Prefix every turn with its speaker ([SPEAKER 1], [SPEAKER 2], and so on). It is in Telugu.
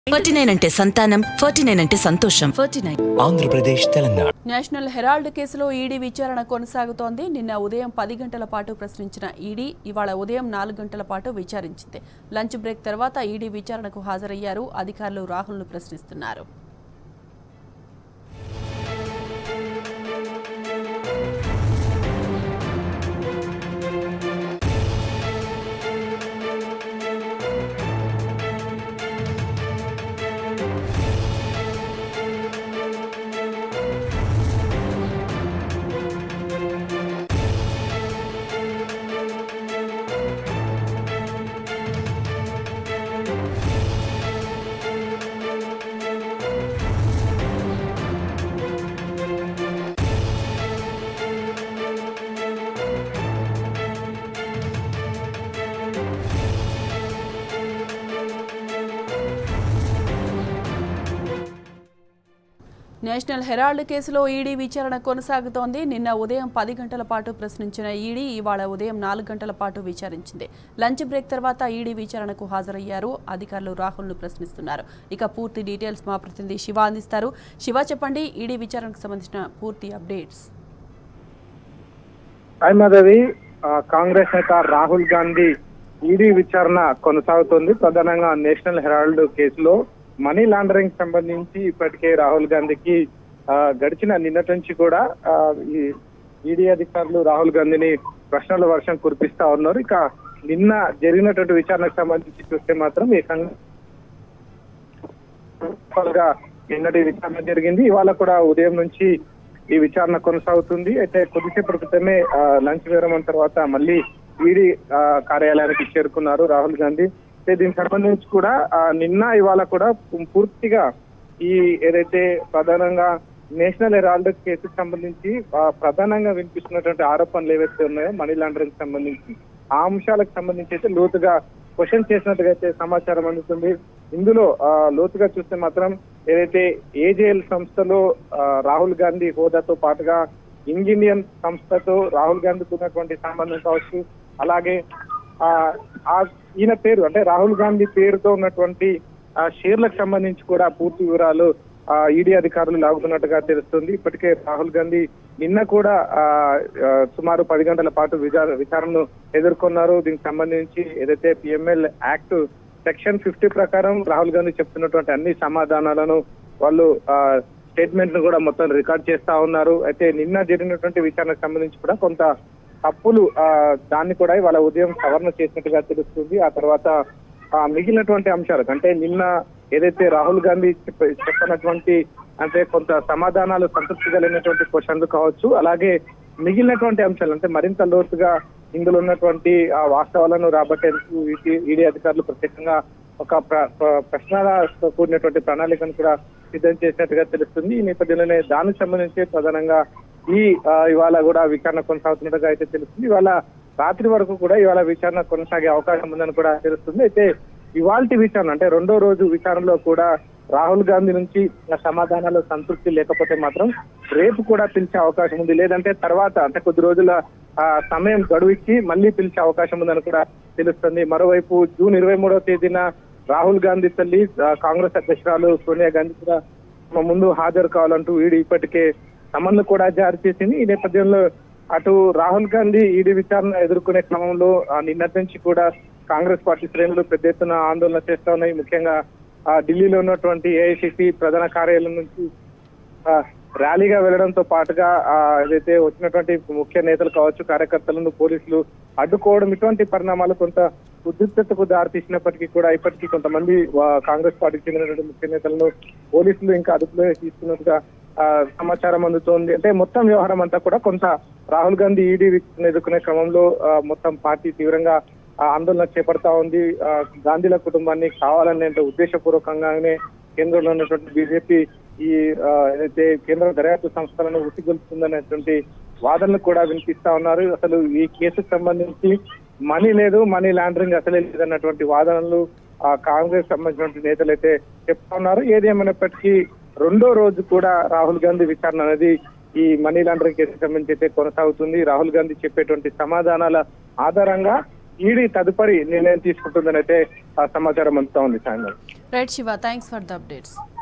[SPEAKER 1] ఫార్టీ నైన్ అంటే సంతానం ఫార్టీ నైన్ అంటే సంతోషం forty nine
[SPEAKER 2] Andhra Pradesh Telangana
[SPEAKER 3] National Herald కేసులో ఈడీ విచారణ కొనసాగుతోంది నిన్న ఉదయం పది గంటల పాటు ప్రశ్నించిన ఈడీ ఇవాళ ఉదయం నాలుగు గంటల పాటు విచారించింది లంచ్ బ్రేక్ తర్వాత ఈడీ విచారణకు హాజరయ్యారు అధికారులు రాహుల్ను ప్రశ్నిస్తున్నారు నేషనల్ హెరాల్డ్ కేసులో ఈడీ విచారణ కొనసాగుతోంది నిన్న ఉదయం పది గంటల పాటు ప్రశ్నించిన ఈడీ ఇవాళ ఉదయం నాలుగు గంటల పాటు విచారించింది లంచ్ బ్రేక్ తర్వాత ఈడీ విచారణకు హాజరయ్యారు అధికారులు రాహుల్ను ప్రశ్నిస్తున్నారు ఇక పూర్తి డీటెయిల్స్ మా ప్రతినిధి శివ అందిస్తారు శివ చెప్పండి ఈడీ విచారణకు సంబంధించిన పూర్తి అప్డేట్స్
[SPEAKER 4] హాయ్ మాధవి ఆ, కాంగ్రెస్ నేత రాహుల్ గాంధీ ఈడీ విచారణ కొనసాగుతోంది ప్రధానంగా నేషనల్ హెరాల్డ్ కేసులో మనీ లాండరింగ్ సంబంధించి ఇప్పటికే రాహుల్ గాంధీకి ఆ, గడిచిన నిన్నటి నుంచి కూడా ఆ, ఈ ఈడీ అధికారులు రాహుల్ గాంధీని ప్రశ్నల వర్షం కురిపిస్తా ఉన్నారు ఇక నిన్న జరిగినటువంటి విచారణకు సంబంధించి చూస్తే మాత్రం ఏకంగా గా నిన్నటి విచారణ జరిగింది ఇవాళ కూడా ఉదయం నుంచి ఈ విచారణ కొనసాగుతుంది అయితే కొద్దిసేపటి క్రితమే ఆ, లంచ్ విరామం తర్వాత మళ్ళీ ఈడీ ఆ, కార్యాలయానికి చేరుకున్నారు రాహుల్ గాంధీ అయితే దీనికి సంబంధించి కూడా ఆ, నిన్న ఇవాళ కూడా పూర్తిగా ఈ ఏదైతే ప్రధానంగా నేషనల్ హెరాల్డ్ కేసుకు సంబంధించి ఆ, ప్రధానంగా వినిపిస్తున్నటువంటి ఆరోపణలు ఏవైతే ఉన్నాయో మనీ లాండరింగ్ సంబంధించి ఆ అంశాలకు సంబంధించి అయితే లోతుగా క్వశ్చన్ చేసినట్టుగా అయితే సమాచారం అందుతుంది ఇందులో ఆ, లోతుగా చూస్తే మాత్రం ఏదైతే ఏజేఎల్ సంస్థలో ఆ, రాహుల్ గాంధీ హోదాతో పాటుగా ఇండియన్ సంస్థతో రాహుల్ గాంధీకి ఉన్నటువంటి సంబంధం కావచ్చు అలాగే ఆ ఆ ఈయన పేరు అంటే రాహుల్ గాంధీ పేరుతో ఉన్నటువంటి ఆ షేర్లకు సంబంధించి కూడా పూర్తి వివరాలు ఆ ఈడీ అధికారులు లాగుతున్నట్టుగా తెలుస్తుంది ఇప్పటికే రాహుల్ గాంధీ నిన్న కూడా ఆ ఆ, సుమారు పది గంటల పాటు విచార విచారణను ఎదుర్కొన్నారు దీనికి సంబంధించి ఏదైతే పిఎంఎల్ యాక్ట్ సెక్షన్ ఫిఫ్టీ ప్రకారం రాహుల్ గాంధీ చెప్తున్నటువంటి అన్ని సమాధానాలను వాళ్ళు ఆ స్టేట్మెంట్ ను కూడా మొత్తం రికార్డ్ చేస్తా ఉన్నారు అయితే నిన్న జరిగినటువంటి విచారణకు సంబంధించి కూడా కొంత తప్పులు ఆ దాన్ని కూడా ఇవాళ ఉదయం సవరణ చేసినట్టుగా తెలుస్తుంది ఆ తర్వాత ఆ మిగిలినటువంటి అంశాలు అంటే నిన్న ఏదైతే రాహుల్ గాంధీ చెప్ప- చెప్పినటువంటి అంటే కొంత సమాధానాలు సంతృప్తి కలిగినటువంటి క్వశ్చన్లు కావచ్చు అలాగే మిగిలినటువంటి అంశాలు అంటే మరింత లోతుగా ఇందులో ఉన్నటువంటి ఆ వాస్తవాలను రాబట్టేందుకు ఈడీ- ఈడీ అధికారులు ప్రత్యేకంగా ఒక ప్ర- ప్ర- ప్రశ్నలతో కూడినటువంటి ప్రణాళికను కూడా సిద్ధం చేసినట్టుగా తెలుస్తుంది ఈ నేపథ్యంలోనే దానికి సంబంధించి ప్రధానంగా ఈ ఆ, ఇవాళ కూడా విచారణ కొనసాగుతున్నట్టుగా అయితే తెలుస్తుంది ఇవాళ రాత్రి వరకు కూడా ఇవాళ విచారణ కొనసాగే అవకాశం ఉందని కూడా తెలుస్తుంది అయితే ఇవాల్టి విచారణ అంటే రెండో రోజు విచారణలో కూడా రాహుల్ గాంధీ నుంచి ఆ సమాధానాలు సంతృప్తి లేకపోతే మాత్రం రేపు కూడా పిలిచే అవకాశం ఉంది లేదంటే తర్వాత అంటే కొద్ది రోజుల ఆ, సమయం గడువు ఇచ్చి మళ్ళీ పిలిచే అవకాశం ఉందని కూడా తెలుస్తుంది మరోవైపు జూన్ ఇరవై మూడవ తేదీన రాహుల్ గాంధీ తల్లి ఆ, కాంగ్రెస్ అధ్యక్షురాలు సోనియా గాంధీ కూడా తమ ముందు హాజరు కావాలంటూ ఈడీ ఇప్పటికే సమన్లు కూడా జారీ చేసింది ఈ నేపథ్యంలో అటు రాహుల్ గాంధీ ఈడీ విచారణ ఎదుర్కొనే క్రమంలో ఆ, నిన్నటి నుంచి కూడా కాంగ్రెస్ పార్టీ శ్రేణులు పెద్ద ఎత్తున ఆందోళన చేస్తా ఉన్నాయి ముఖ్యంగా ఆ, ఢిల్లీలో ఉన్నటువంటి ఏఐసిసి ప్రధాన కార్యాలయం నుంచి ఆ, ర్యాలీగా వెళ్లడంతో పాటుగా ఆ, ఏదైతే వచ్చినటువంటి ముఖ్య నేతలు కావచ్చు కార్యకర్తలను పోలీసులు అడ్డుకోవడం ఇటువంటి పరిణామాలు కొంత ఉద్రిక్తతకు దారితీసినప్పటికీ కూడా ఇప్పటికీ కొంతమంది ఆ, కాంగ్రెస్ పార్టీకి చెందినటువంటి ముఖ్య నేతలను పోలీసులు ఇంకా అదుపులో తీసుకున్నట్టుగా ఆ, సమాచారం అందుతోంది అంటే మొత్తం వ్యవహారం అంతా కూడా కొంత రాహుల్ గాంధీ ఈడీ ఎదుర్కొనే క్రమంలో ఆ, మొత్తం పార్టీ తీవ్రంగా ఆ, ఆందోళన చేపడతా ఉంది ఆ, గాంధీల కుటుంబాన్ని కావాలనే ఉద్దేశపూర్వకంగానే కేంద్రంలో ఉన్నటువంటి బీజేపీ ఈ ఆ, ఏదైతే కేంద్ర దర్యాప్తు సంస్థలను ఉసిగొలుస్తుందనేటువంటి వాదనలు కూడా వినిపిస్తా ఉన్నారు అసలు ఈ కేసుకు సంబంధించి మనీ లేదు మనీ లాండరింగ్ అసలే లేదన్నటువంటి వాదనలు ఆ కాంగ్రెస్ సంబంధించినటువంటి నేతలు అయితే చెప్తా ఉన్నారు ఏది ఏమైనప్పటికీ రెండో రోజు కూడా రాహుల్ గాంధీ విచారణ అనేది ఈ మనీ లాండరింగ్ కేసుకు సంబంధించి అయితే కొనసాగుతుంది రాహుల్ గాంధీ చెప్పేటువంటి సమాధానాల ఆధారంగా ఈడీ తదుపరి నిర్ణయం తీసుకుంటుందని అయితే ఆ సమాచారం అందుతా ఉంది సాయంత్రం
[SPEAKER 3] right Shiva thanks for the updates